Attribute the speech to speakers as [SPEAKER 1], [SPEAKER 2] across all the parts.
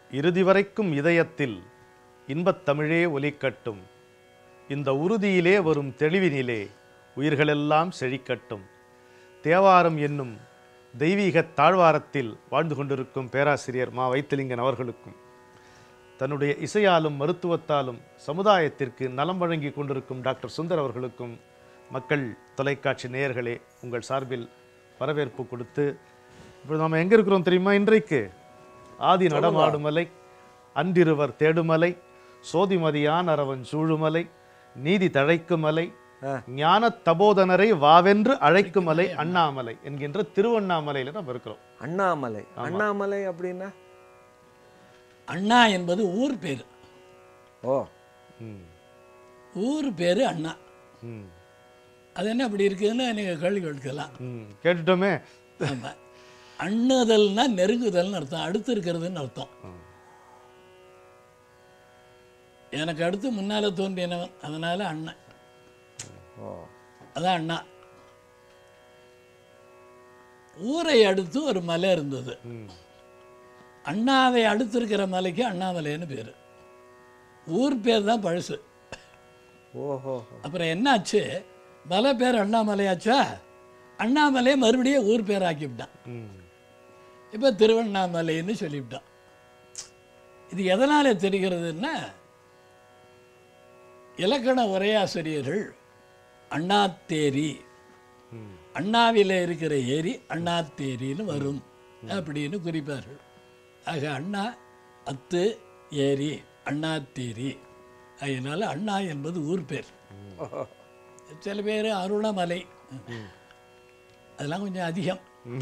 [SPEAKER 1] இறுதி வரைக்கும் இதயத்தில் இன்பத் தமிழே ஒலிக்கட்டும் இந்த உறுதியிலே வரும் தெளிவினிலே உயிர்களெல்லாம் செழிக்கட்டும் தேவாரம் என்னும் தெய்வீக தாழ்வாரத்தில் வாழ்ந்து கொண்டிருக்கும் பேராசிரியர் மா வைத்திலிங்கன் அவர்களுக்கும் தன்னுடைய இசையாலும் மருத்துவத்தாலும் சமுதாயத்திற்கு நலம் வழங்கி கொண்டிருக்கும் டாக்டர் சுந்தர் அவர்களுக்கும் மக்கள் தொலைக்காட்சி நேயர்களே உங்கள் சார்பில் வரவேற்பு கொடுத்து இப்போ நாம் எங்கே இருக்கிறோம் தெரியுமா இன்றைக்கு ஆதி நடமாடுமலை அன்றிருவர் தேடுமலை சோதிமதியான் அரவன் சூழுமலை நீதி தழைக்குமலை ஞான தபோதனரை வாவென்று அழைக்குமலை அண்ணாமலை என்கின்ற திருவண்ணாமலையில நம்ம இருக்கிறோம்
[SPEAKER 2] அண்ணாமலை அண்ணாமலை அப்படின்னா
[SPEAKER 3] அண்ணா என்பது ஊர் பேர்
[SPEAKER 2] ஓ
[SPEAKER 1] ம்,
[SPEAKER 3] ஊர் பேர் அண்ணா
[SPEAKER 1] ம்,
[SPEAKER 3] அது என்ன அப்படி இருக்குதுன்னு நீங்கள் கேள்வி கேட்கலாம்
[SPEAKER 1] ம். கேட்டுட்டோமே
[SPEAKER 3] ஆமா. அண்ணுதல்னா நெருங்குதல்னு அர்த்தம் அடுத்து இருக்கிறதுன்னு அர்த்தம் எனக்கு அடுத்து முன்னால தோன்றினவன் அதனால அண்ணன்
[SPEAKER 2] ஓ
[SPEAKER 3] அதான் அண்ணா ஊரை அடுத்து ஒரு மலை இருந்தது
[SPEAKER 1] ம்,
[SPEAKER 3] அண்ணாவை அடுத்து இருக்கிற மலைக்கு அண்ணாமலைன்னு பேர் ஊர் பேர் தான் பழசு
[SPEAKER 2] ஓஹோ
[SPEAKER 3] அப்புறம் என்னாச்சு மலை பேர் அண்ணாமலையாச்சா அண்ணாமலையை மறுபடியும் ஊர் பேர் ஆக்கிவிட்டான்
[SPEAKER 1] ம்.
[SPEAKER 3] இப்போ திருவண்ணாமலைன்னு சொல்லிவிட்டான் இது எதனால தெரிகிறதுன்னா இலக்கண உரையாசிரியர்கள் அண்ணாத்தேரி
[SPEAKER 1] ம்.
[SPEAKER 3] அண்ணாவில் இருக்கிற ஏரி அண்ணாத்தேரின்னு வரும் அப்படின்னு குறிப்பார்கள் ஆக அண்ணா அத்து ஏரி அண்ணாத்தேரி அதனால அண்ணா என்பது ஊர் பேர் சில பேர் அருணமலை அதெல்லாம் கொஞ்சம் அதிகம்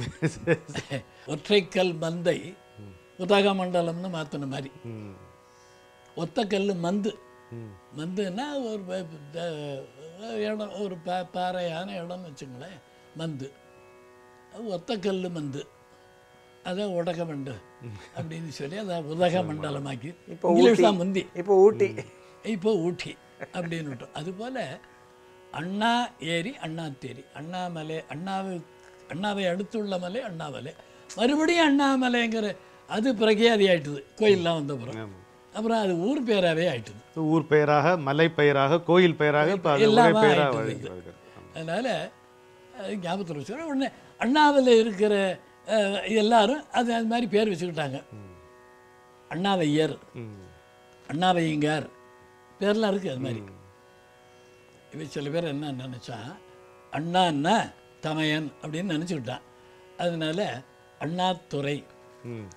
[SPEAKER 3] ஒற்றைக்கல் மந்தை உதகமண்டலம்னு மாற்றின மாதிரி
[SPEAKER 1] ம்,
[SPEAKER 3] ஒத்தக்கல் மந்து
[SPEAKER 1] ம்.
[SPEAKER 3] மந்துன்னா ஒரு ப- த- இடம் ஒரு பா பாறையான இடம்னு வச்சுங்களேன் மந்து ஒத்தக்கல் மந்து அதான் உடகமண்டு அப்படின்னு சொல்லி அதை உதக மண்டலமாக்கி
[SPEAKER 2] இப்போ
[SPEAKER 3] இங்கிலீஷ்
[SPEAKER 2] ஊட்டி.
[SPEAKER 3] தான் முந்தி
[SPEAKER 2] இப்போ ஊட்டி
[SPEAKER 3] இப்போ ஊட்டி அப்படின்னு விட்டோம் அதுபோல் அண்ணா ஏரி அண்ணாத்தேரி அண்ணாமலை அண்ணாவை அண்ணாவை அடுத்துள்ள மலை அண்ணாமலை மறுபடியும் அண்ணாமலைங்கிற அது பிரகியாதி ஆயிட்டுது கோயிலெலாம் வந்தப்புறம்
[SPEAKER 1] ஆமா.
[SPEAKER 3] அப்புறம் அது ஊர் பேராகவே ஆயிட்டுது
[SPEAKER 1] ஊர் பெயராக மலை பெயராக கோயில் பெயராக இப்ப அது ஒரே
[SPEAKER 3] எல்லாமே
[SPEAKER 1] பெயராக
[SPEAKER 3] ஆயிட்டது
[SPEAKER 1] வழங்கி
[SPEAKER 3] இது.
[SPEAKER 1] வருகிறது. ஆமா.
[SPEAKER 3] அதனால் அது ஞாபகத்தில் வச்சு உடனே அண்ணாவில் இருக்கிற அஹ், எல்லாரும் அது அது மாதிரி பேர் வச்சுக்கிட்டாங்க அண்ணாவையர்
[SPEAKER 1] ம்,
[SPEAKER 3] அண்ணாவையங்கார் பேர்லாம் இருக்குது அது மாதிரி இப்போ சில பேர் என்ன நினச்சா அண்ணான்னா தமையன் அப்படின்னு நினச்சிக்கிட்டான் அதனால அண்ணாத்துறை
[SPEAKER 1] ம்,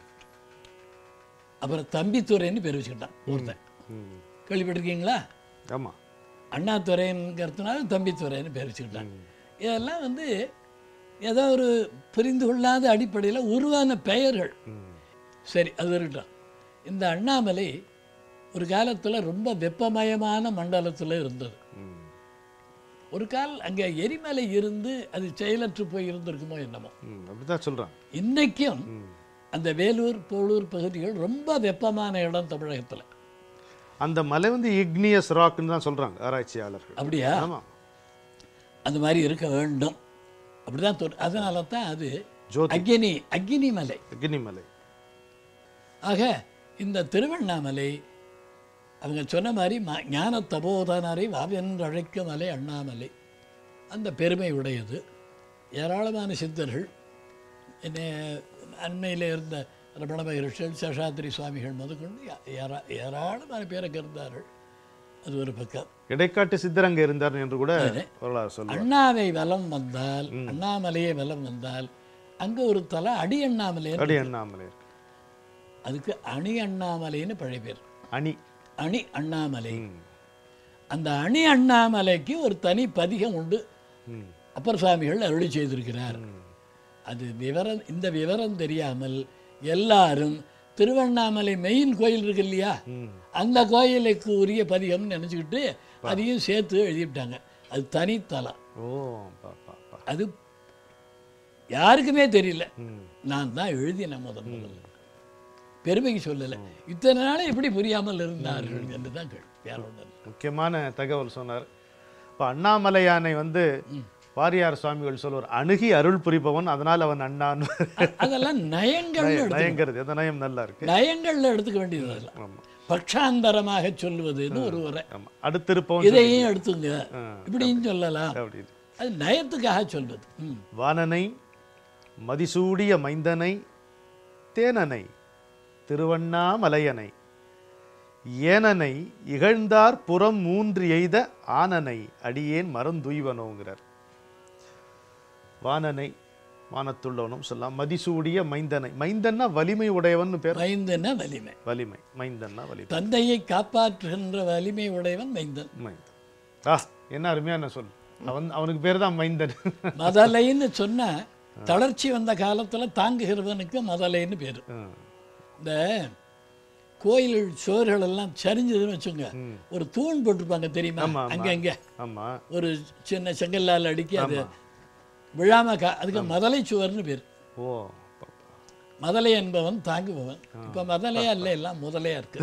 [SPEAKER 3] அப்புறம் தம்பித்துறைன்னு பேர் வச்சுக்கிட்டான் ஒருத்தன்
[SPEAKER 1] ம்.
[SPEAKER 3] கேள்விப்பட்டிருக்கீங்களா
[SPEAKER 1] ஆமா
[SPEAKER 3] அண்ணாத்துறைங்கிறதுனால தம்பித்துறைன்னு பேர் வச்சுக்கிட்டாங்க இதெல்லாம் வந்து ஏதோ ஒரு புரிந்து கொள்ளாத அடிப்படையில் உருவான பெயர்கள்
[SPEAKER 1] ம்,
[SPEAKER 3] சரி அது இருக்கட்டும் இந்த அண்ணாமலை ஒரு காலத்தில் ரொம்ப வெப்பமயமான மண்டலத்தில் இருந்தது
[SPEAKER 1] ம்.
[SPEAKER 3] ஒரு கால் அங்கே எரிமலை இருந்து அது செயலற்று போய் இருந்திருக்குமோ என்னமோ
[SPEAKER 1] ம், அப்படிதான் சொல்றான்
[SPEAKER 3] இன்னைக்கும்
[SPEAKER 1] ம்.
[SPEAKER 3] அந்த வேலூர் போலூர் பகுதிகள் ரொம்ப வெப்பமான இடம் தமிழகத்தில்
[SPEAKER 1] அந்த மலை வந்து இக்னியஸ் ராக்னு தான் சொல்றாங்க ஆராய்ச்சியாளர்கள்
[SPEAKER 3] அப்படியா
[SPEAKER 1] ஆமா
[SPEAKER 3] அந்த மாதிரி இருக்க வேண்டும் அப்படிதான் தோணு அதனால தான் அது
[SPEAKER 1] ஜோதி
[SPEAKER 3] அக்னி அக்னி மலை
[SPEAKER 1] அக்னி மலை
[SPEAKER 3] ஆக இந்த திருவண்ணாமலை அவங்க சொன்ன மாதிரி ம- ஞான தபோதனரை வாவென்று அழைக்கும் மலை அண்ணாமலை அந்த பெருமை உடையது ஏராளமான சித்தர்கள் என்ன அண்மையில் இருந்த ரமண மகரிஷிகள் சேஷாத்திரி சுவாமிகள் முதற்கொண்டு ஏ- ஏரா ஏராளமான பேரை கருந்தார்கள் அது ஒரு பக்கம்
[SPEAKER 1] இடைக்காட்டு சித்தர் அங்க இருந்தார் என்று கூட வரலாறு சொல்லுவார்
[SPEAKER 3] அண்ணாவை வலம் வந்தால் அண்ணாமலையை வலம் வந்தால் அங்கே ஒரு தலை அடி அண்ணாமலை
[SPEAKER 1] அடி அண்ணாமலை இருக்கு
[SPEAKER 3] அதுக்கு அணி அண்ணாமலைன்னு பழைய பேர்
[SPEAKER 1] அணி
[SPEAKER 3] அணி அண்ணாமலை
[SPEAKER 1] ம்,
[SPEAKER 3] அந்த அணி அண்ணாமலைக்கு ஒரு தனி பதிகம் உண்டு
[SPEAKER 1] ம்,
[SPEAKER 3] அப்பர் சுவாமிகள் அருளி செய்திருக்கிறார் அது விவரம் இந்த விவரம் தெரியாமல் எல்லாரும் திருவண்ணாமலை மெயின் கோயில் இருக்கு இல்லையா
[SPEAKER 1] ம்.
[SPEAKER 3] அந்த கோயிலுக்கு உரிய பதிகம்னு நினச்சிக்கிட்டு அதையும் சேர்த்து எழுதிவிட்டாங்க அது தனித்தலம்
[SPEAKER 1] ஓ பா, பா, பா.
[SPEAKER 3] அது யாருக்குமே தெரியல
[SPEAKER 1] ம்,
[SPEAKER 3] நான் தான் எழுதினேன் முதல் முதல்ல பெருமைக்கு சொல்லலை இத்தனை நாள் எப்படி புரியாமல் இருந்தார்கள் என்று தான் கேள்வி வேற ஒன்றும் இல்லை.
[SPEAKER 1] முக்கியமான தகவல் சொன்னார் இப்போ அண்ணாமலை யானை வந்து வாரியார் சுவாமிகள் சொல்லுவார் அணுகி அருள் புரிபவன் அதனால் அவன் அண்ணான்னு
[SPEAKER 3] அ- அதெல்லாம் நயங்கள்னு எடுத்து
[SPEAKER 1] நயங்கிறது எந்த நயம் நல்லா இருக்கு
[SPEAKER 3] நயங்கள்ல எடுத்துக்க வேண்டியது அதெல்லாம்
[SPEAKER 1] ஆமா
[SPEAKER 3] பட்சாந்தரமாக சொல்லுவதுன்னு ஒரு உரை
[SPEAKER 1] ஆமா அடுத்திருப்பவன்
[SPEAKER 3] இதையும் எடுத்துங்க
[SPEAKER 1] ஆ.
[SPEAKER 3] இப்படின்னு சொல்லலாம்
[SPEAKER 1] அப்படின்னு
[SPEAKER 3] அது நயத்துக்காக சொல்வது ம்.
[SPEAKER 1] வானனை மதிசூடிய மைந்தனை தேனனை திருவண்ணாமலையனை ஏனனை இகழ்ந்தார் புறம் மூன்று எய்த ஆனனை அடியேன் மறந்துய்வனோங்கிறார் வானனை வானத்துள்ளவனும் சொல்லலாம் மதிசூடிய மைந்தனை மைந்தன்னா வலிமை உடையவன் பேர்
[SPEAKER 3] மைந்தன வலிமை
[SPEAKER 1] வலிமை மைந்தன்னா வலிமை
[SPEAKER 3] தந்தையை காப்பாற்றுகின்ற வலிமை உடையவன் மைந்தன்
[SPEAKER 1] மைந்தன் ஆ என்ன அருமையான சொல் அவன் அவனுக்கு பேர் தான் மைந்தன்
[SPEAKER 3] மதலைன்னு சொன்னா தளர்ச்சி வந்த காலத்துல தாங்குகிறவனுக்கு மதலைன்னு பேரு
[SPEAKER 1] ஆ.
[SPEAKER 3] இந்த கோயில் சுவர்கள் எல்லாம் சரிஞ்சதுன்னு வச்சுங்க
[SPEAKER 1] ம்.
[SPEAKER 3] ஒரு தூண் போட்டிருப்பாங்க தெரியுமா
[SPEAKER 1] ஆமா, ஆமா.
[SPEAKER 3] அங்கங்க
[SPEAKER 1] ஆமா
[SPEAKER 3] ஒரு சின்ன செங்கல்லால் அடுக்கி அது விழாம கா அதுக்கு மதலை சுவர்னு பேர்
[SPEAKER 1] ஓ
[SPEAKER 3] மதலை என்பவன் தாங்குபவன் இப்ப மதலையா இல்லை எல்லாம் முதலையா இருக்கு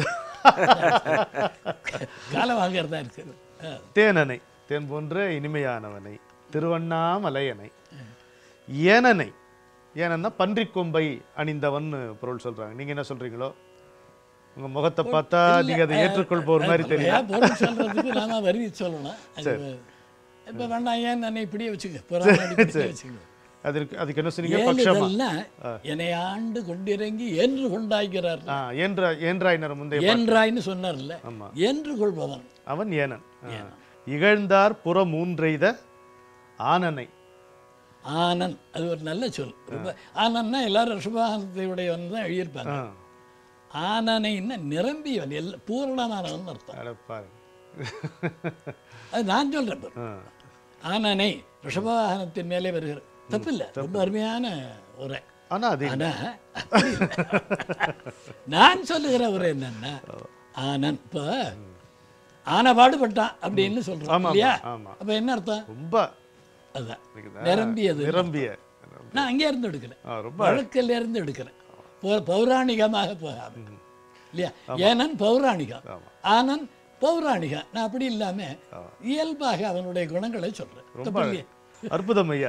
[SPEAKER 3] காலம் வாங்கிறதா இருக்கு ஆ.
[SPEAKER 1] தேனனை தேன் போன்ற இனிமையானவனை திருவண்ணாமலையனை ஏனனை ஏனன்னா பன்றிக் கொம்பை அணிந்தவன் பொருள் சொல்றாங்க நீங்க என்ன சொல்றீங்களோ உங்க முகத்தை பார்த்தா நீங்க அதை ஏற்றுக்கொள்பவர் மாதிரி தெரியும்
[SPEAKER 3] ஏன் பொருள் சொல்றதுக்கு நாம வரி சொல்லணும் அது இப்ப வேண்டாம் ஏன் நான் இப்படியே வச்சுக்க புறாணி இப்படியே வச்சுக்க
[SPEAKER 1] அதற்கு அதுக்கு என்ன சொன்னீங்க பட்சமா
[SPEAKER 3] ஏழுதல்னா என்னை ஆண்டு கொண்டிறங்கி என்று கொண்டாய்கிறார்
[SPEAKER 1] ஆ, ஏன்ற ஏன்றாயினர் முந்தைய
[SPEAKER 3] என்றாய்ன்னு சொன்னார்ல
[SPEAKER 1] ஆமா.
[SPEAKER 3] என்று கொள்பவன்
[SPEAKER 1] அவன் ஏனன் ஆ. இகழ்ந்தார் புற மூன்றெய்த ஆனனை
[SPEAKER 3] ஆனன் அது ஒரு நல்ல சொல் ரொம்ப ஆனன்னா எல்லாரும் ரிஷபானத்தையுடையவன் தான் எழுதியிருப்பாங்க
[SPEAKER 1] ஆ,
[SPEAKER 3] ஆனனைன்னா நிரம்பியவன் எல்லா பூரணமானவன் அர்த்தம்
[SPEAKER 1] அட பாருங்க
[SPEAKER 3] அது நான் சொல்றேன் பாரு.
[SPEAKER 1] ஆ,
[SPEAKER 3] ஆனனை ரிஷபவாகனத்தின் மேலே வருகிற தப்பு இல்லை ரொம்ப அருமையான உரை
[SPEAKER 1] ஆனா அது
[SPEAKER 3] ஆனா அப்படி இல்லை. நான் சொல்லுகிற உரை என்னன்னா ஆனன் இப்போ ஆன பாடுபட்டான் அப்படின்னு சொல்றோம்
[SPEAKER 1] ஆமா,
[SPEAKER 3] இல்லையா
[SPEAKER 1] ஆமா.
[SPEAKER 3] அப்ப என்ன அர்த்தம்
[SPEAKER 1] ரொம்ப
[SPEAKER 3] அதுதான்
[SPEAKER 1] இருக்குதா?
[SPEAKER 3] நிரம்பியது
[SPEAKER 1] நிரம்பிய
[SPEAKER 3] நான் அங்கே இருந்து எடுக்கிறேன்
[SPEAKER 1] ஆ, ரொம்ப
[SPEAKER 3] வழக்கில் இருந்து எடுக்கிறேன் பௌ- பௌராணிகமாக போகாம இல்லையா ஏனன் பௌராணிகம்
[SPEAKER 1] ஆமா.
[SPEAKER 3] ஆனன் பௌராணிகா நான் அப்படி இல்லாம இயல்பாக அவனுடைய குணங்களை சொல்றேன்
[SPEAKER 1] ரொம்ப
[SPEAKER 3] தப்பு இல்லையா?
[SPEAKER 1] அற்புதம் ஐயா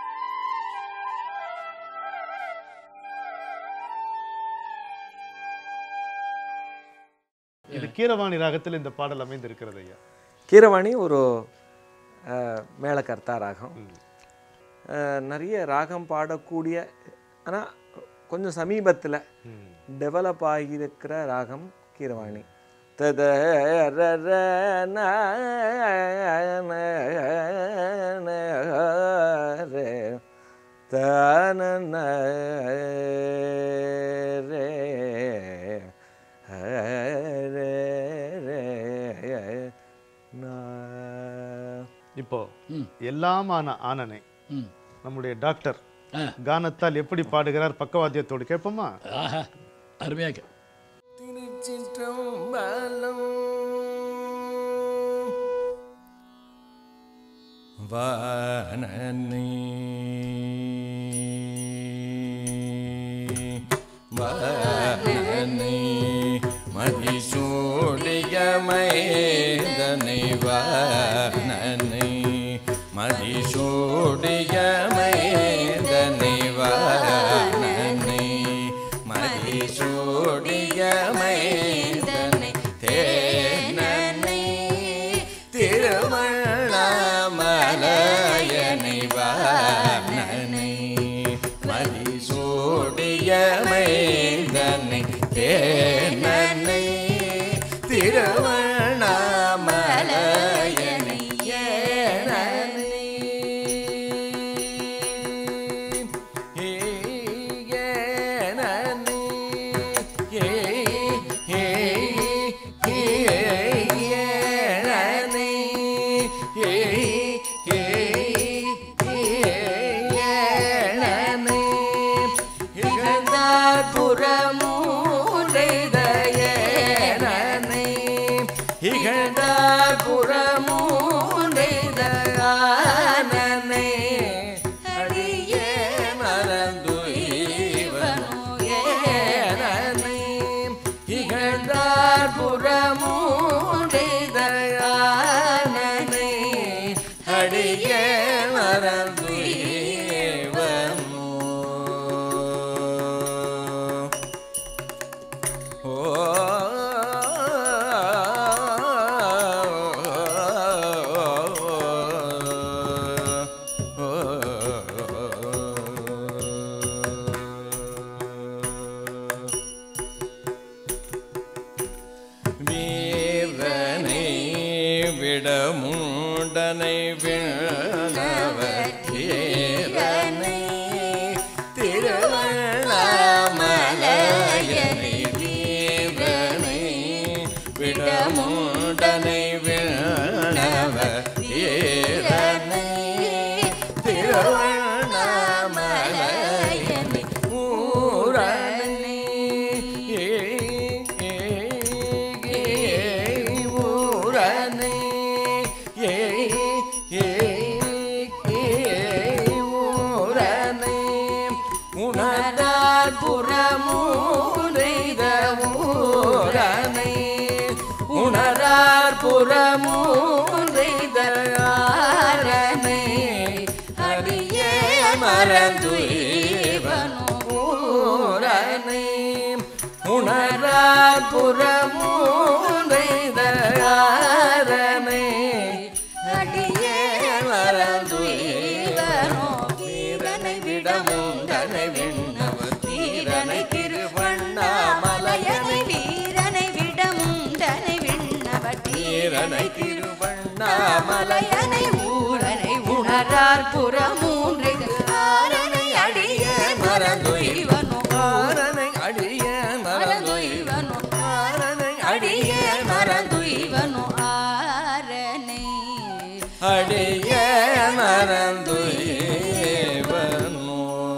[SPEAKER 1] இது கீரவாணி ராகத்தில் இந்த பாடல் அமைந்திருக்கிறது ஐயா
[SPEAKER 2] கீரவாணி ஒரு அஹ், மேளகர்த்தா ராகம் அஹ், நிறைய ராகம் பாடக்கூடிய ஆனால் கொஞ்சம் சமீபத்தில்
[SPEAKER 1] ம்.
[SPEAKER 2] டெவலப் ஆகியிருக்கிற ராகம் கீரவாணி தத ர ர ந ந ந ரே த ந ந ரே ஹ ரே ரே ந
[SPEAKER 1] இப்போ
[SPEAKER 3] ம்.
[SPEAKER 1] எல்லாமான ஆனனை
[SPEAKER 3] ம்.
[SPEAKER 1] நம்முடைய டாக்டர்
[SPEAKER 3] ஆ.
[SPEAKER 1] கானத்தால் எப்படி பாடுகிறார் பக்கவாத்தியத்தோடு கேட்போமா
[SPEAKER 3] ஆஹா அருமையாக
[SPEAKER 2] திருச்சிற்றம்பலம்
[SPEAKER 4] வானனே வானனே மதிசூடியமைதனை வானனே மதிசூடியமைதனை வானனே மதிசூடியமைதனை தேனனை திருமணமலையனை வானனை மதிசூடியமைதனை தேனனை திருமணமலையனை ஏனனை ஏனனை ஏ ஏ ஏனனை ஏ ஏ ஏனனை இகழ்ந்தார் புறமூரைத மறந்துவனோ ஓ வீரனை விடமுண்டனை விழனவர் வீரனை திருவண்ணாமலையனை வீரனை விடமுண்டனை விழனவர் வீரனை திருவண்ணாமலையனை ஊரனை ஊரனை ஊரனை உணர்ந்தார் புறமூரைத ஊரனை உணரார் புறமூரைத ஆரனை அடியே மறந்து ஊரனை உணரார் புறமூரைத ஆரனை அடியே மறந்து வீரனை விடமுண்டனை விண்ணவர் வீரனை திருவண்ணாமலையனை
[SPEAKER 5] வீரனை விடமுண்டனை விண்ணவர்
[SPEAKER 4] வீரனை திருவண்ணாமலையனை
[SPEAKER 5] மலையனை ஊரனை உணரார் புறமூன்றை ஆரனை அடிய மறந்து இவனோ
[SPEAKER 4] ஆரனை அடிய
[SPEAKER 5] மறந்து
[SPEAKER 4] மறந்து
[SPEAKER 5] இவனோ
[SPEAKER 4] ஆரனை
[SPEAKER 5] அடிய
[SPEAKER 4] அடிய
[SPEAKER 5] மறந்து இவனோ ஆரனை
[SPEAKER 4] அடிய மறந்து ஏவனோ.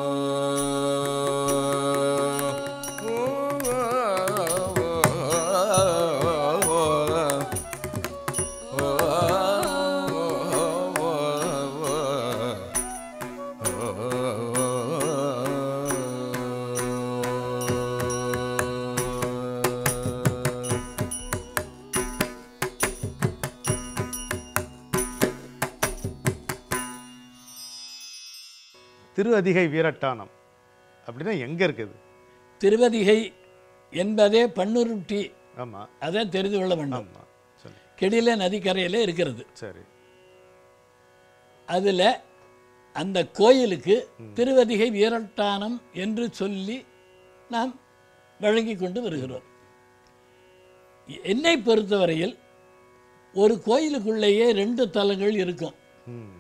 [SPEAKER 1] திரு அதிகை வீரட்டானம் அப்படின்னா எங்க இருக்குது
[SPEAKER 3] திருவதிகை என்பதே பன்னுருட்டி
[SPEAKER 1] ஆமா
[SPEAKER 3] அதை தெரிந்து கொள்ள வேண்டும்
[SPEAKER 1] ஆமா சரி
[SPEAKER 3] கெடில நதிக்கரையில் இருக்கிறது
[SPEAKER 1] சரி
[SPEAKER 3] அதில் அந்த கோயிலுக்கு திருவதிகை வீரட்டானம் என்று சொல்லி நாம் வழங்கி கொண்டு வருகிறோம் என்னை பொறுத்தவரையில் ஒரு கோயிலுக்குள்ளேயே ரெண்டு தலங்கள் இருக்கும்
[SPEAKER 1] ம்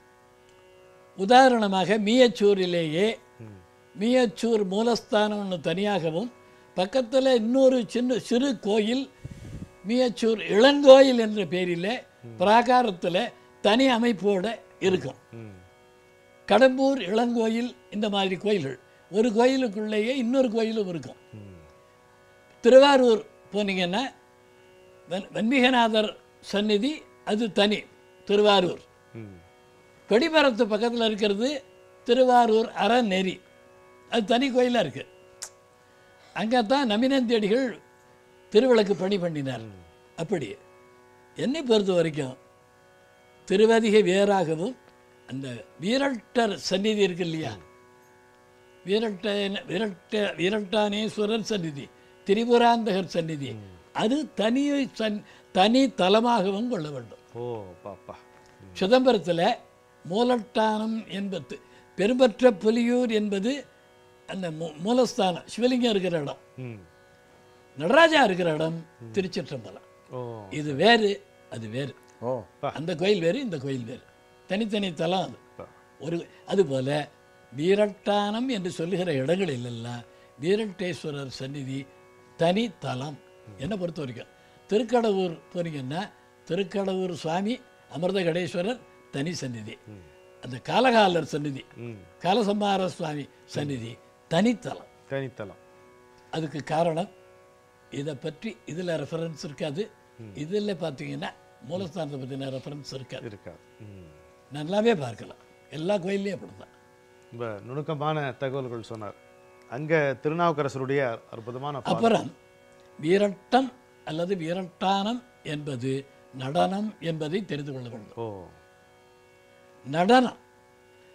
[SPEAKER 3] உதாரணமாக மீயச்சூரிலேயே மீயச்சூர் மூலஸ்தானம் ஒன்று தனியாகவும் பக்கத்தில் இன்னொரு சின்ன சிறு கோயில் மீயச்சூர் இளங்கோயில் என்ற பேரில் பிராகாரத்தில் தனி அமைப்போடு இருக்கும்
[SPEAKER 1] ம்
[SPEAKER 3] கடம்பூர் இளங்கோயில் இந்த மாதிரி கோயில்கள் ஒரு கோயிலுக்குள்ளேயே இன்னொரு கோயிலும் இருக்கும் திருவாரூர் போனீங்கன்னா வன் வன்மிகநாதர் சந்நிதி அது தனி திருவாரூர்
[SPEAKER 1] ம்
[SPEAKER 3] கொடிமரத்து பக்கத்தில் இருக்கிறது திருவாரூர் அறநெறி அது தனி கோயிலாக இருக்குது அங்கே தான் நமினந்தேடிகள் திருவிளக்கு பணி பண்ணினார் அப்படி என்னை பொறுத்த வரைக்கும் திருவதிகை வேறாகவும் அந்த வீரட்டர் சந்நிதி இருக்கு இல்லையா வீரட்ட வீரட்ட வீரட்டானேஸ்வரர் சந்நிதி திரிபுராந்தகர் சந்நிதி அது தனி சன் தனி தலமாகவும் கொள்ள வேண்டும்
[SPEAKER 1] ஓ பாப்பா
[SPEAKER 3] சிதம்பரத்தில் மூலட்டானம் என்பது பெரும்பற்ற புலியூர் என்பது அந்த மூ- மூலஸ்தானம் சிவலிங்கம் இருக்கிற இடம்
[SPEAKER 1] ம்
[SPEAKER 3] நடராஜா இருக்கிற இடம் திருச்சிற்றம்பலம்
[SPEAKER 1] ஓ
[SPEAKER 3] இது வேறு அது வேறு
[SPEAKER 2] ஓ
[SPEAKER 3] அந்த கோயில் வேறு இந்த கோயில் வேறு தனித்தனி தலம் அது
[SPEAKER 1] பா.
[SPEAKER 3] ஒரு அதுபோல வீரட்டானம் என்று சொல்லுகிற இடங்களில் எல்லாம் வீரட்டேஸ்வரர் சந்நிதி தனி தலம் என்னை பொறுத்த வரைக்கும் திருக்கடவுர் போனீங்கன்னா திருக்கடவுர் சுவாமி அமிர்த கடேஸ்வரர் தனி சந்நிதி அந்த காலகாலர் சந்நிதி
[SPEAKER 1] ம்
[SPEAKER 3] காலசம்மார சுவாமி சந்நிதி தனித்தலம்
[SPEAKER 1] தனித்தலம்
[SPEAKER 3] அதுக்கு காரணம் இதை பற்றி இதில் ரெஃபரன்ஸ் இருக்காது இதில் பார்த்தீங்கன்னா மூலஸ்தானத்தை பற்றின ரெஃபரன்ஸ் இருக்காது
[SPEAKER 1] இருக்காது ம்
[SPEAKER 3] நல்லாவே பார்க்கலாம் எல்லா கோயில்லையும் அப்படி தான்
[SPEAKER 1] ரொம்ப நுணுக்கமான தகவல்கள் சொன்னார் அங்கே திருநாவுக்கரசருடைய அற்புதமான பாடல்.
[SPEAKER 3] அப்புறம் வீரட்டம் அல்லது வீரட்டானம் என்பது நடனம் என்பதை தெரிந்து கொள்ள வேண்டும்
[SPEAKER 1] ஓ
[SPEAKER 3] நடனம்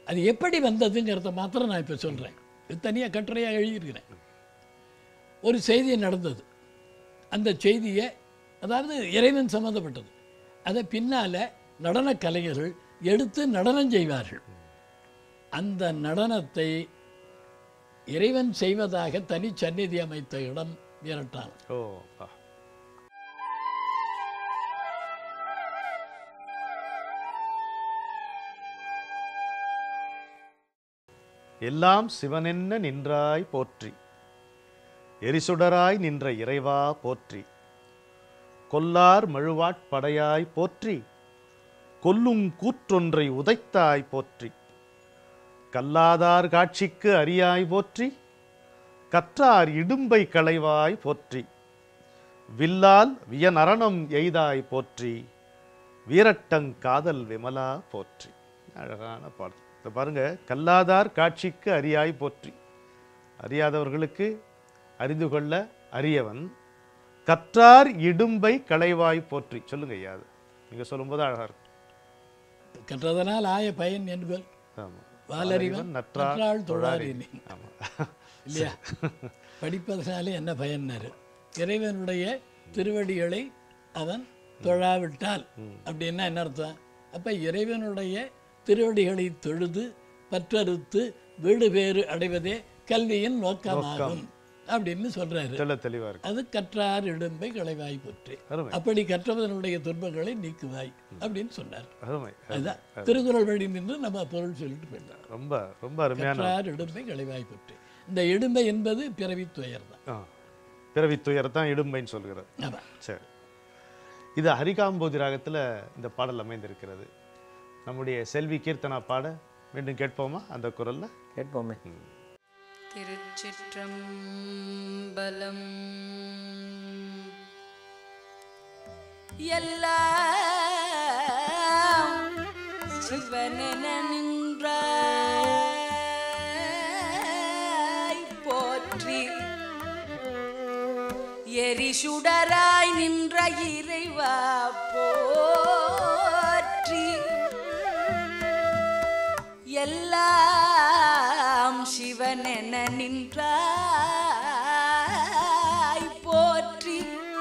[SPEAKER 3] அது எப்படி வந்ததுங்கிறத மாத்திரம் நான் இப்போ சொல்கிறேன் இது தனியாக கட்டுரையாக எழுதியிருக்கிறேன் ஒரு செய்தி நடந்தது அந்த செய்தியை அதாவது இறைவன் சம்மந்தப்பட்டது அதை பின்னால் நடனக் கலைஞர்கள் எடுத்து நடனம் செய்வார்கள் அந்த நடனத்தை இறைவன் செய்வதாக தனி சந்நிதி அமைத்த இடம் வீரட்டான்
[SPEAKER 1] ஓ ஆ. எல்லாம் சிவனென்ன நின்றாய் போற்றி எரிசுடராய் நின்ற இறைவா போற்றி கொல்லார் மழுவாட்படையாய் போற்றி கொல்லுங் கூற்றொன்றை உதைத்தாய் போற்றி கல்லாதார் காட்சிக்கு அரியாய் போற்றி கற்றார் இடும்பை களைவாய் போற்றி வில்லால் வியநரணம் எய்தாய் போற்றி வீரட்டங் காதல் விமலா போற்றி அழகான பாடல் இதை பாருங்க கல்லாதார் காட்சிக்கு அரியாய் போற்றி அறியாதவர்களுக்கு அறிந்து கொள்ள அரியவன் கற்றார் இடும்பை களைவாய் போற்றி சொல்லுங்க ஐயா அது நீங்க சொல்லும்போது அழகா இருக்கும்
[SPEAKER 3] கற்றதனால் ஆய பயன் என்பது
[SPEAKER 1] ஆமா
[SPEAKER 3] வாலறிவன்
[SPEAKER 1] நற்றார்
[SPEAKER 3] நற்றாள் தொழார்
[SPEAKER 1] தொழார்
[SPEAKER 3] இனி.
[SPEAKER 1] ஆமா
[SPEAKER 3] இல்லையா படிப்பதனாலே என்ன பயன்னாரு இறைவனுடைய திருவடிகளை அவன் தொழாவிட்டால் அப்படின்னா என்ன அர்த்தம் அப்ப இறைவனுடைய திருவடிகளை தொழுது பற்றறுத்து வீடு பேறு அடைவதே கல்வியின் நோக்கமாகும் அப்படின்னு சொல்றாரு
[SPEAKER 1] தெள்ள தெளிவா இருக்கு
[SPEAKER 3] அது கற்றார் இடும்பை களைவாய் போற்றி
[SPEAKER 1] அருமை
[SPEAKER 3] அப்படி கற்றவனுடைய துன்பங்களை நீக்குவாய் அப்படின்னு சொன்னார்
[SPEAKER 1] அருமை
[SPEAKER 3] அதுதான் திருக்குறள் வழி நின்று நம்ம பொருள் சொல்லிட்டு போயிட்டோம்
[SPEAKER 1] ரொம்ப ரொம்ப அருமையான
[SPEAKER 3] கற்றார் இடும்பை களைவாய் போற்றி இந்த இடும்பை என்பது பிறவி துயர் தான்
[SPEAKER 1] ஆ. பிறவி துயரத்தான் இடும்பைன்னு சொல்கிறது
[SPEAKER 3] ஆமா
[SPEAKER 1] சரி இது ஹரிகாம்போதி ராகத்துல இந்த பாடல் அமைந்திருக்கிறது நம்முடைய செல்வி கீர்த்தனா பாட மீண்டும் கேட்போமா அந்த குரல்ல
[SPEAKER 2] கேட்போமே
[SPEAKER 5] திருச்சிற்றம்பலம் எல்லாம் சிவனென நின்றாய் போற்றி எரிசுடராய் நின்ற இறைவா போற்றி எல்லாம் சிவனென நின்றாய் போற்றி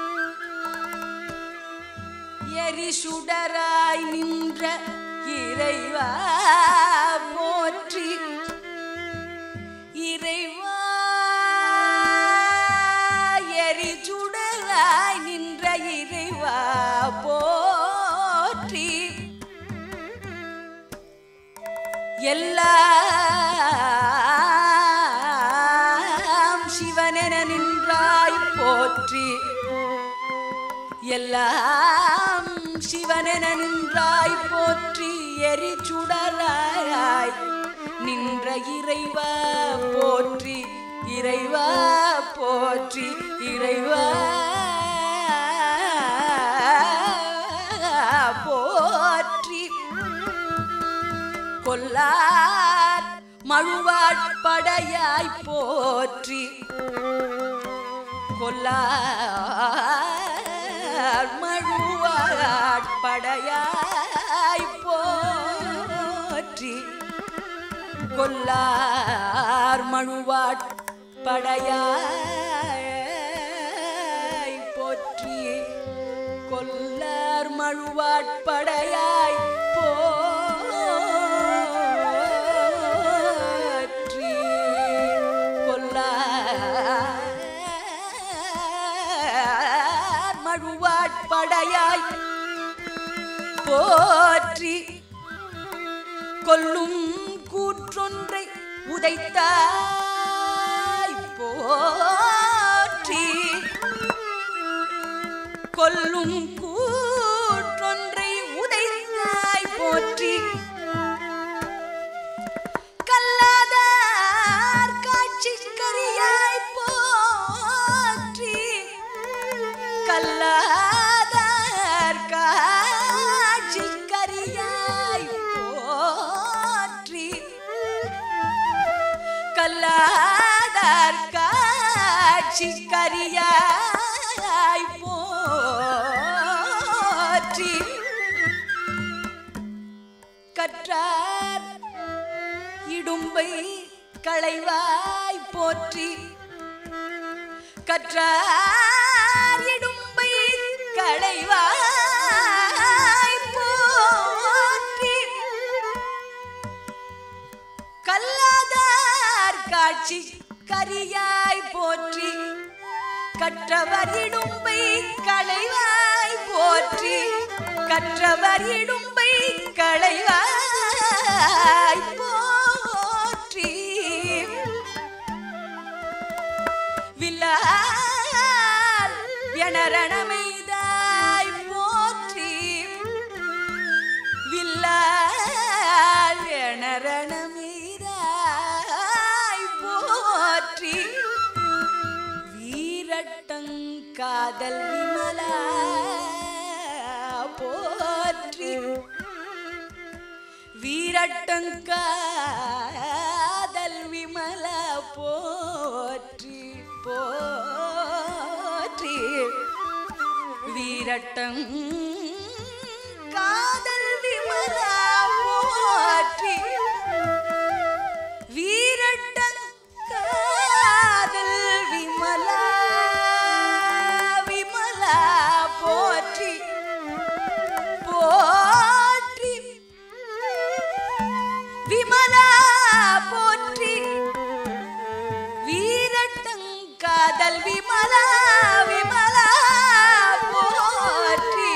[SPEAKER 5] எரிசுடராய் நின்ற இறைவா போற்றி இறைவா எரிசுடராய் நின்ற இறைவா போற்றி எல்லாம் சிவனென நின்றாய் போற்றி எல்லாம் சிவனென நின்றாய் போற்றி எரிச்சுடராய் நின்ற இறைவா போற்றி இறைவா போற்றி இறைவா போற்றி கொல்லார் மழுவாட்படையாய் போற்றி கொல்லார் மழுவாட்படையாய் போற்றி கொல்லார் மழுவாட்படையாய் போற்றி கொல்லார் மழுவாட்படையாய் போற்றி கொல்லார் மழுவாட்படையாய் போற்றி கொல்லும் கூற்றொன்றை உதைத்தாய் போற்றி கொல்லும் கூற்றொன்றை உதைத்தாய் போற்றி கல்லாதார் காட்சி கரியாய் போற்றி கல்லாதார் காட்சி கரியாய் போற்றி கல்லாதார் காட்சி கரியாய் போற்றி கற்றார் இடும்பை களைவாய் போற்றி கற்றார் இடும்பை களைவாய் போற்றி கல்லாதார் காட்சி கரியாய் போற்றி கற்றவர் இடும்பை களைவாய் போற்றி கற்றவர் இடும்பை களைவாய் போற்றி வில்லால் எனரணமைதாய் போற்றி வில்லால் எனரணமைதாய் போற்றி வீரட்டங்காதல் விமலா போற்றி வீரட்டங்காதல் விமலா போற்றி போற்றி வீரட்டம் காதல் விமலா போற்றி வீரட்டம் காதல் விமலா விமலா போற்றி போற்றி விமலா போற்றி வீரட்டங்காதல் விமலா விமலா போற்றி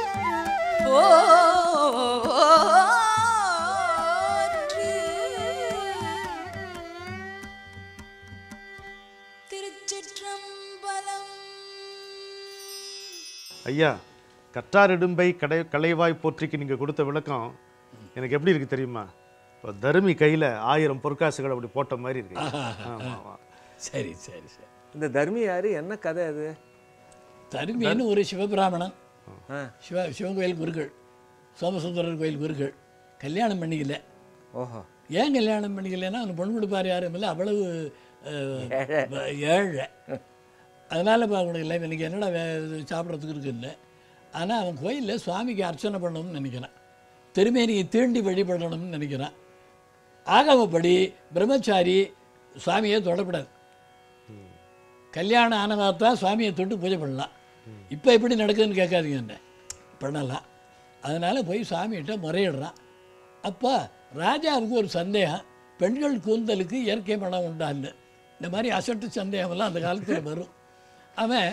[SPEAKER 5] போற்றி திருச்சிற்றம்பலம்
[SPEAKER 1] ஐயா கற்றாரிடும்பை கடை கலைவாய் போற்றிக்கு நீங்கள் கொடுத்த விளக்கம் எனக்கு எப்படி இருக்கு தெரியுமா இப்போ தருமி கையில் ஆயிரம் பொற்காசுகள் அப்படி போட்ட மாதிரி இருக்கு ஆமா, ஆமா.
[SPEAKER 3] சரி சரி சரி
[SPEAKER 2] இந்த தர்மி யாரு என்ன கதை அது
[SPEAKER 3] தருமின்னு ஒரு சிவபிராமணன்
[SPEAKER 2] ஆ
[SPEAKER 3] சிவ சிவன் கோயில் குருக்கள் சோமசுந்தரர் கோயில் குருக்கள் கல்யாணம் பண்ணிக்கல
[SPEAKER 2] ஓஹோ
[SPEAKER 3] ஏன் கல்யாணம் பண்ணிக்கலைன்னா அவனுக்கு பொண்ணு கொடுப்பார் யாரும் இல்லை அவ்வளவு அஹ், ஏழை அதனால் இப்போ அவனுக்கு இல்லை எனக்கு என்னடா வே இது சாப்பிட்றதுக்கு இருக்குன்னு ஆனால் அவன் கோயிலில் சுவாமிக்கு அர்ச்சனை பண்ணணும்னு நினைக்கிறான் திருமேனியை தீண்டி வழிபடணும்னு நினைக்கிறான் ஆகமப்படி பிரம்மச்சாரி சுவாமியை தொடப்படாது கல்யாணம் ஆனதாக தான் சுவாமியை தொட்டு பூஜை பண்ணலாம் இப்போ எப்படி நடக்குதுன்னு கேட்காதீங்க என்ன பண்ணலாம் அதனால் போய் சாமிகிட்ட முறையிடுறான் அப்போ ராஜாவுக்கு ஒரு சந்தேகம் பெண்கள் கூந்தலுக்கு இயற்கை மனம் உண்டான்னு இந்த மாதிரி அசட்டு சந்தேகமெல்லாம் அந்த காலத்தில் வரும் அவன்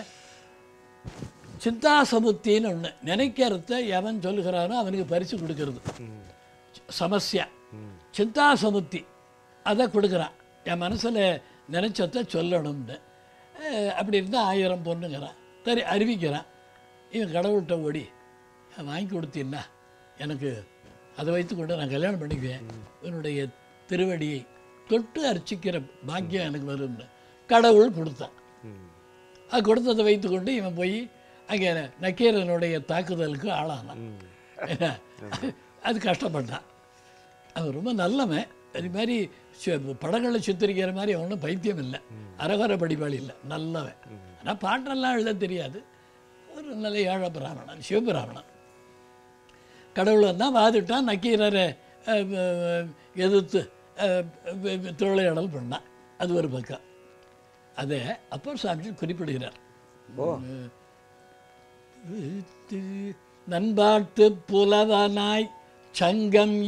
[SPEAKER 3] சிந்தாசமுத்தின்னு ஒன்று நினைக்கிறத எவன் சொல்லுகிறானோ அவனுக்கு பரிசு கொடுக்கறது சமஸ்யா சிந்தாசமுத்தி அதை கொடுக்குறான் என் மனசில் நினச்சத சொல்லணும்னு அஹ் அப்படி இருந்தால் ஆயிரம் பொண்ணுங்கிறான் சரி அறிவிக்கிறான் இவன் கடவுள்கிட்ட ஓடி "அஹ் வாங்கி கொடுத்தீன்னா எனக்கு அதை வைத்துக்கொண்டு நான் கல்யாணம் பண்ணிக்குவேன் உன்னுடைய திருவடியை தொட்டு அர்ச்சிக்கிற பாக்கியம் எனக்கு வரும்னு கடவுள் கொடுத்தான் அது கொடுத்ததை வைத்துக்கொண்டு இவன் போய் அங்கே நக்கீரனுடைய தாக்குதலுக்கு ஆளானான் என்ன? அது கஷ்டப்பட்டான் அவன் ரொம்ப நல்லவன் அது மாதிரி சி- படங்களில் சித்தரிக்கிற மாதிரி அவனும் பைத்தியம் இல்லை அரகர படிப்பாளி இல்லை நல்லவன் ஆனால் பாட்டெல்லாம் எழுத தெரியாது ஒரு நல்ல ஏழ பிராமணன் சிவபிராமணன் கடவுள் தான் வாதிட்டான் நக்கீரரை அஹ், அஹ், எதிர்த்து அஹ், வி- வி- திருவிளையாடல் பண்ணான் அது ஒரு பக்கம் அதை அப்பர் சாமிகள் குறிப்பிடுகிறார்
[SPEAKER 2] ஓ
[SPEAKER 3] நண்பாட்டு புலவனாய் சங்கம்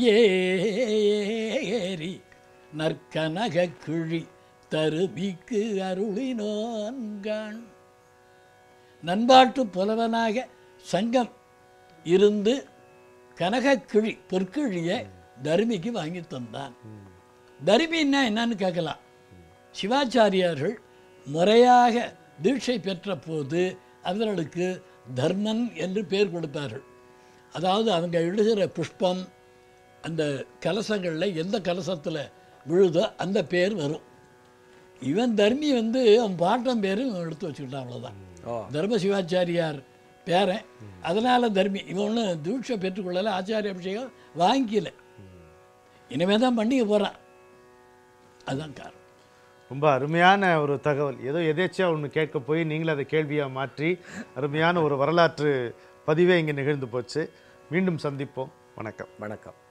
[SPEAKER 3] ஏறி நற்கனக குழி தருமிக்கு அருளினோன்கான் நண்பாட்டு புலவனாக சங்கம் இருந்து கனகக்கிழி பொற்கிழியை தருமிக்கு வாங்கி தந்தான் தருமின்னா என்னன்னு கேட்கலாம் சிவாச்சாரியார்கள் முறையாக தீட்சை பெற்ற போது அவர்களுக்கு தர்மன் என்று பேர் கொடுப்பார்கள் அதாவது அவங்க எழுதுகிற புஷ்பம் அந்த கலசங்களில் எந்த கலசத்தில் விழுதோ அந்த பேர் வரும் இவன் தர்மி வந்து அவன் பாட்டம் பேர் இவன் எடுத்து வச்சுக்கிட்டான் அவ்வளோதான்
[SPEAKER 2] ஓ
[SPEAKER 3] தர்ம சிவாச்சாரியார் பேரன் அதனால் தர்மி இவன் ஒன்றும் தீட்சை பெற்றுக்கொள்ளலை ஆச்சாரிய அபிஷேகம் வாங்கிக்கல இனிமேல் தான் பண்ணிக்க போகிறான் அதுதான் காரணம்
[SPEAKER 1] ரொம்ப அருமையான ஒரு தகவல் ஏதோ எதேச்சியாக ஒன்று கேட்க போய் நீங்களும் அதை கேள்வியாக மாற்றி அருமையான ஒரு வரலாற்று பதிவே இங்கே நிகழ்ந்து போச்சு மீண்டும் சந்திப்போம் வணக்கம்
[SPEAKER 2] வணக்கம்